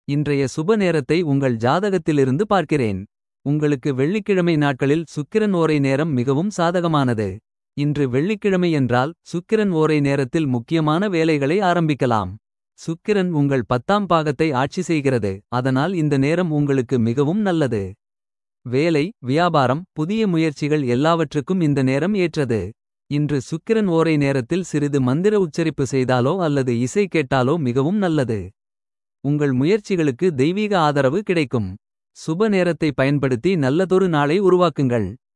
இன்றைய சுப நேரத்தை உங்கள் ஜாதகத்திலிருந்து பார்க்கிறேன். உங்களுக்கு வெள்ளிக்கிழமை நாட்களில் சுக்கிரன் ஓரை நேரம் மிகவும் சாதகமானது. இன்று வெள்ளிக்கிழமை என்றால் சுக்கிரன் ஓரை நேரத்தில் முக்கியமான வேலைகளை ஆரம்பிக்கலாம். சுக்கிரன் உங்கள் பத்தாம் பாகத்தை ஆட்சி செய்கிறது அதனால் இந்த நேரம் உங்களுக்கு மிகவும் நல்லது. வேலை வியாபாரம் புதிய முயற்சிகள் எல்லாவற்றுக்கும் இந்த நேரம் ஏற்றது. இன்று சுக்கிரன் ஓரை நேரத்தில் சிறிது மந்திர உச்சரிப்பு செய்தாலோ அல்லது இசை கேட்டாலோ மிகவும் நல்லது. உங்கள் முயற்சிகளுக்கு தெய்வீக ஆதரவு கிடைக்கும். சுப நேரத்தை பயன்படுத்தி நல்லதொரு நாளை உருவாக்குங்கள்.